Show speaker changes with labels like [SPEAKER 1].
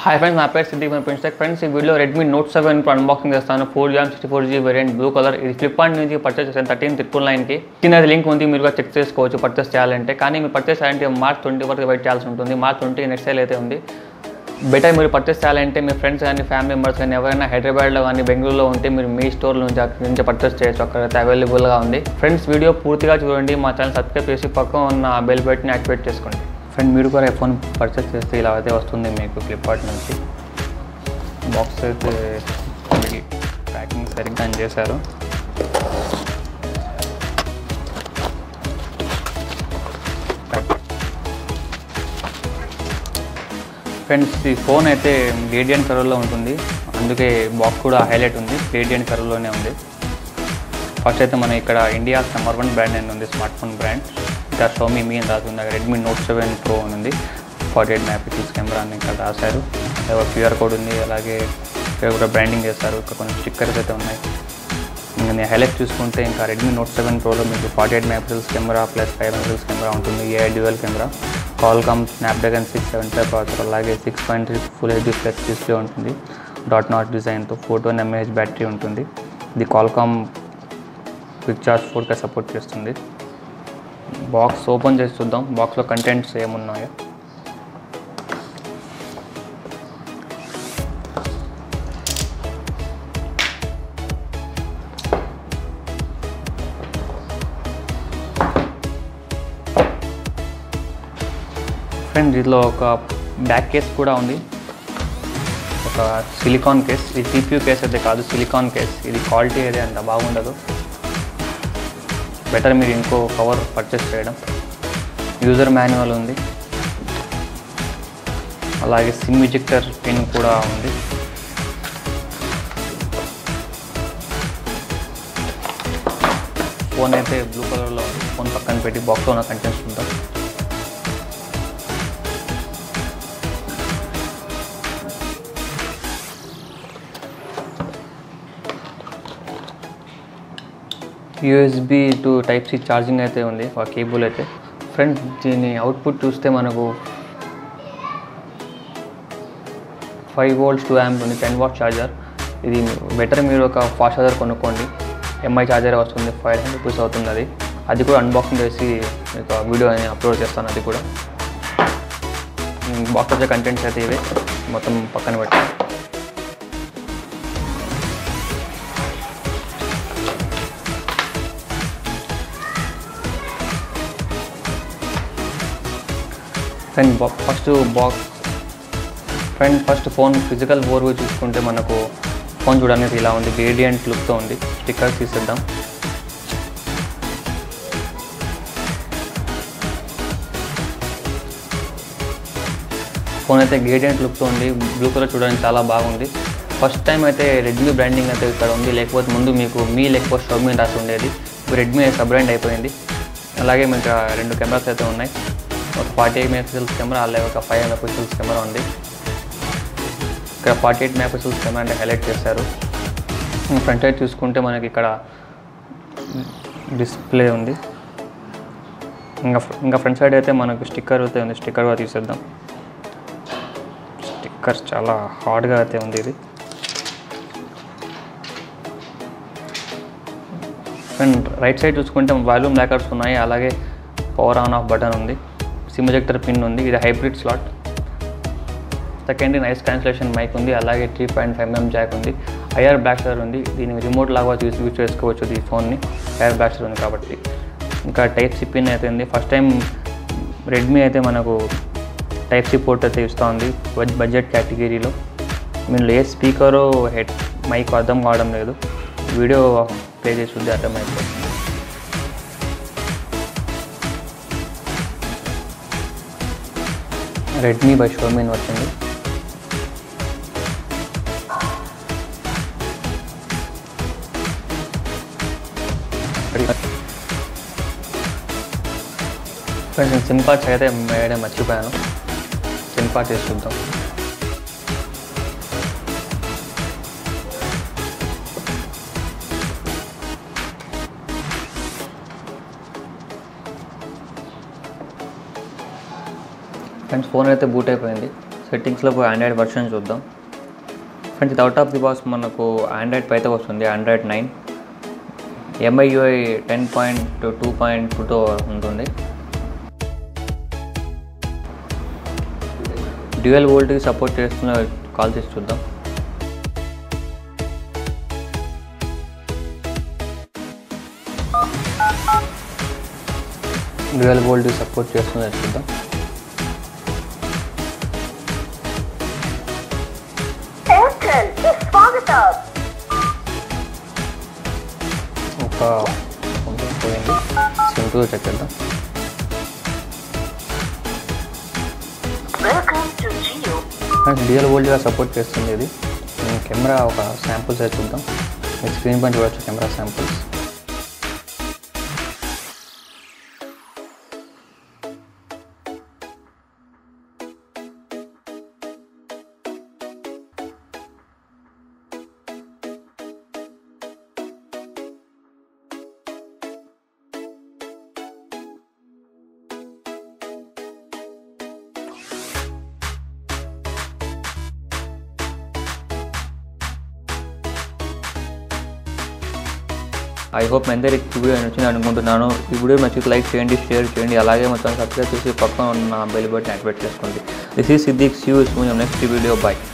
[SPEAKER 1] hi friends నా పేరు సిద్దిక్ మన ఫ్రెండ్స్ ఫ్రెండ్స్ ఈ వీడియో రెడ్మీ నోట్ సెవెన్ ఇప్పుడు అన్బాక్సింగ్ చేస్తాను ఫోర్ జామ్ sixty four G variant blue colour ఇది ఫ్లిప్కార్ట్ నుంచి పర్చేస్ చేశాను థర్టీన్ ట్రిపుల్ నైన్కి కింద లింక్ ఉంది మీరు కూడా చెక్ చేసుకోవచ్చు పర్చేస్ చేయాలంటే కానీ మీరు పర్చేస్ చేయాలంటే మార్చ్ ట్వంటీ వరకు వెయిట్ చేయాల్సి ఉంటుంది మార్చ్ ట్వంటీ నెక్స్ట్ సేల్ అయితే ఉంది బెటర్ మీరు పర్చేస్ చేయాలంటే మీ ఫ్రెండ్స్ కానీ ఫ్యామిలీ మెంబర్స్ కానీ ఎవరైనా హైదరాబాద్లో కానీ బెంగళూరులో ఉంటే మీరు మీ స్టోర్ నుంచి అక్కడి నుంచి పర్చేస్ చేయొచ్చు అక్కడైతే అవైలబుల్గా ఉంది ఫ్రెండ్స్ వీడియో పూర్తిగా చూడండి మా ఛానల్ సబ్స్క్రైబ్ చేసి పక్కన ఉన్న బెల్ బటన్ని యాక్టివేట్ చేసుకోండి ఫ్రెండ్ మీరు కూడా ఫోన్ పర్చేస్ చేస్తే ఇలా అయితే వస్తుంది మీకు ఫ్లిప్కార్ట్ నుంచి బాక్స్ అయితే ప్యాకింగ్ సరిగ్గా చేశారు ఫ్రెండ్స్ ఈ ఫోన్ అయితే రేడియంట్ కలర్లో ఉంటుంది అందుకే బాక్స్ కూడా హైలైట్ ఉంది రేడియంట్ కలర్లోనే ఉంది ఫస్ట్ అయితే మన ఇక్కడ ఇండియా నెంబర్ వన్ బ్రాండ్ అని ఉంది స్మార్ట్ ఫోన్ బ్రాండ్ ఇంకా షోమీ మీ అని రాసింది రెడ్మీ నోట్ సెవెన్ ప్రో అని ఉంది forty eight megapixels camera అని ఇక్కడ రాశారు క్యూఆర్ కోడ్ ఉంది అలాగే ఇక్కడ కూడా బ్రాండింగ్ చేస్తారు ఇక్కడ కొన్ని స్టిక్కర్స్ అయితే ఉన్నాయి ఇంకా నేను హైలైట్ చూసుకుంటే ఇంకా రెడ్మీ నోట్ సెవెన్ ప్రోలో మీకు forty eight megapixels camera plus five megapixels camera ఉంటుంది a dual camera Qualcomm Snapdragon six seven five processor అలాగే six point three full HD plus display ఉంటుంది డాట్ నాట్ డిజైన్తో ఫోర్ టూ ఎంఏహెచ్ బ్యాటరీ ఉంటుంది ఇది Qualcomm quick charge ఫోర్కే support చేస్తుంది box open చేసి చూద్దాం బాక్స్లో కంటెంట్స్ ఏమున్నాయో ఫ్రెండ్ దీనిలో ఒక బ్యాక్ కేస్ కూడా ఉంది ఒక సిలికాన్ కేస్ ఇది టీపీయూ కేస్ అయితే కాదు సిలికాన్ కేస్ ఇది క్వాలిటీ అయితే అంత బాగుండదు బెటర్ మీరు ఇంకో కవర్ పర్చేస్ చేయడం యూజర్ మాన్యువల్ ఉంది అలాగే సిమ్ ఇజెక్టర్ పిన్ కూడా ఉంది ఫోన్ అయితే బ్లూ కలర్లో ఉంది ఫోన్ పక్కన పెట్టి బాక్స్లో ఉన్న కంటెంట్స్ చూద్దాం USB to type C charging అయితే ఉంది ఆ కేబుల్ అయితే ఫ్రెండ్ దీని అవుట్పుట్ చూస్తే మనకు ఫైవ్ వోల్ట్స్ టూ యాంప్ ఉంది టెన్ వాట్ ఛార్జర్ ఇది బెటర్ మీరు ఒక ఫాస్ట్ ఛార్జర్ కొనుక్కోండి ఎంఐ ఛార్జర్ వస్తుంది ఫైవ్ హండ్రెడ్ రూపీస్ అవుతుంది అది అది కూడా అన్బాక్సింగ్ చేసి మీకు వీడియో అని అప్లోడ్ చేస్తాను అది కూడా బాక్స్ వచ్చే కంటెంట్స్ అయితే ఇవే మొత్తం పక్కన పెట్టాను friend first box friend first phone physical over చూసుకుంటే మనకు ఫోన్ చూడడానికి ఇలా ఉంది రేడియంట్ లుక్తో ఉంది స్టిక్కర్స్ తీసేద్దాం ఫోన్ అయితే గ్రేడియంట్ లుక్తో ఉంది బ్లూ కలర్ చూడడానికి చాలా బాగుంది ఫస్ట్ టైం అయితే రెడ్మీ బ్రాండింగ్ అయితే ఇక్కడ ఉంది లేకపోతే ముందు మీకు మీ లేకపోతే షోమీ రాసి ఉండేది ఇప్పుడు రెడ్మీ సబ్ బ్రాండ్ అయిపోయింది అలాగే మీకు రెండు కెమెరాస్ అయితే ఉన్నాయి ఒక ఫార్టీ ఎయిట్ మెగాపిక్సెల్స్ కెమెరా అలాగే ఒక ఫైవ్ మెగాపిక్సెల్స్ కెమెరా ఉంది ఇక్కడ ఫార్టీ ఎయిట్ మెగాపిక్సెల్స్ కెమెరా అంటే హైలైట్ చేశారు ఫ్రంట్ సైడ్ చూసుకుంటే మనకి ఇక్కడ డిస్ప్లే ఉంది ఇంకా ఇంకా ఫ్రంట్ సైడ్ అయితే మనకు స్టిక్కర్ అయితే ఉంది స్టిక్కర్ కూడా తీసేద్దాం స్టిక్కర్ చాలా హార్డ్గా అయితే ఉంది ఇది అండ్ రైట్ సైడ్ చూసుకుంటే వాల్యూమ్ ల్యాకర్స్ ఉన్నాయి అలాగే పవర్ ఆన్ ఆఫ్ బటన్ ఉంది సిమ్ ఎజెక్టర్ పిన్ ఉంది ఇది hybrid slot second noise cancellation mic ఉంది అలాగే three point five mm jack ఉంది ఐఆర్ బ్లాస్టర్ ఉంది దీన్ని రిమోట్ లాగా చూసి యూజ్ చేసుకోవచ్చు ఈ ఫోన్ని ఐఆర్ బ్లాస్టర్ ఉంది కాబట్టి ఇంకా టైప్ సి పిన్ అయితే ఉంది ఫస్ట్ టైం రెడ్మీ అయితే మనకు టైప్ సి పోర్ట్ అయితే ఇస్తూ ఉంది బడ్జెట్ కేటగిరీలో మీరు ఏ స్పీకరో హెడ్ మైక్ అర్థం కావడం లేదు వీడియో ప్లే చేసి ఉంది అర్థమైపోతుంది రెడ్మీ బై షోమీన్ వచ్చింది కొంచెం సిమ్ కార్డ్స్ అయితే వేయడం మర్చిపోయాను సిమ్ కార్డ్ చేసి చూద్దాం ఫ్రెండ్స్ ఫోన్ అయితే బూట్ అయిపోయింది సెట్టింగ్స్లో పోయి ఆండ్రాయిడ్ వర్షన్ చూద్దాం ఫ్రెండ్స్ ఇది అవుట్ ఆఫ్ ది బాక్స్ మనకు ఆండ్రాయిడ్ పైతే వస్తుంది Android nine MIUI ten point two point టూతో ఉంటుంది డ్యూయల్ వోల్ట్కి సపోర్ట్ చేస్తున్న కాల్ చేసి చూద్దాం డ్యూయల్ వోల్ట్కి సపోర్ట్ చేస్తుందో చూద్దాం
[SPEAKER 2] एयरटेल के स्वागतम
[SPEAKER 1] ఒక కొంచెం పోయింది సింపుల్గా చెక్ చేద్దాం
[SPEAKER 2] welcome to Jio
[SPEAKER 1] friends dual వోల్ట్గా సపోర్ట్ చేస్తుంది ఇది నేను కెమెరా ఒక శాంపుల్స్ అయితే చూద్దాం మీ స్క్రీన్ పైన చూడొచ్చు కెమెరా శాంపుల్స్ ఐ హోప్ మీ అందరికి ఈ వీడియో నచ్చింది అనుకుంటున్నాను ఈ వీడియో నచ్చితే లైక్ చేయండి షేర్ చేయండి అలాగే మొత్తం సబ్స్క్రైబ్ చేసి పక్కన ఉన్న బెల్ బటన్ యాక్టివేట్ చేసుకోండి this is Siddiq see you next video bye